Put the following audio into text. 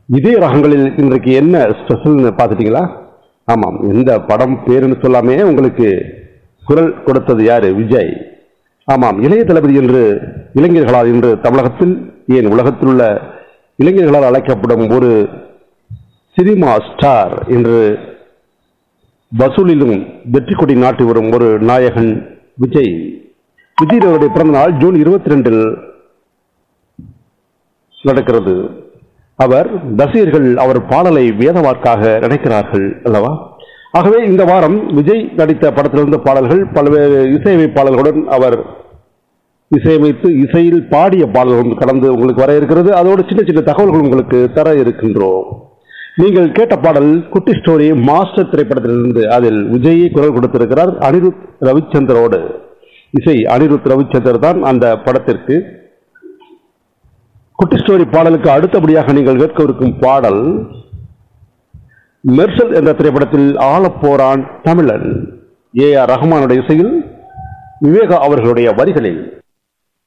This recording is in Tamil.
இதே ரகங்களில் இன்றைக்கு என்ன ஸ்பெஷல்னு பார்த்துட்டீங்களா ஆமாம் எந்த படம் பேருன்னு சொல்லாமே உங்களுக்கு குரல் கொடுத்தது யாரு விஜய் ஆமாம் இளைய தளபதி என்று இளைஞர்களால் இன்று தமிழகத்தில் ஏன் உலகத்தில் உள்ள இளைஞர்களால் அழைக்கப்படும் ஒரு சினிமா ஸ்டார் என்று வசூலிலும் வெற்றி கொடி நாட்டி வரும் ஒரு நாயகன் விஜய் விஜய் அவருடைய பிறந்த நாள் ஜூன் இருபத்தி ரெண்டில் நடக்கிறது அவர் ரசிகர்கள் அவர் பாடலை வேதவாக்காக நினைக்கிறார்கள் அல்லவா ஆகவே இந்த வாரம் விஜய் நடித்த படத்திலிருந்த பாடல்கள் பல்வேறு இசையமைப்பாளர்களுடன் அவர் இசையமைத்து இசையில் பாடிய பாடல்களும் கடந்து உங்களுக்கு வர இருக்கிறது அதோடு சின்ன சின்ன தகவல்கள் உங்களுக்கு தர இருக்கின்றோம் நீங்கள் கேட்ட பாடல் குட்டி ஸ்டோரி மாஸ்டர் திரைப்படத்திலிருந்து அதில் விஜயை குரல் கொடுத்திருக்கிறார் அனிருத் ரவிச்சந்தரோடு இசை அனிருத் ரவிச்சந்தர் தான் அந்த படத்திற்கு குட்டி ஸ்டோரி பாடலுக்கு அடுத்தபடியாக நீங்கள் கேட்கவிருக்கும் பாடல் மெர்சல் என்ற திரைப்படத்தில் ஆளப்போரான் தமிழன் ஏ ஆர் ரஹ்மானுடைய இசையில் விவேகா அவர்களுடைய வரிகளில்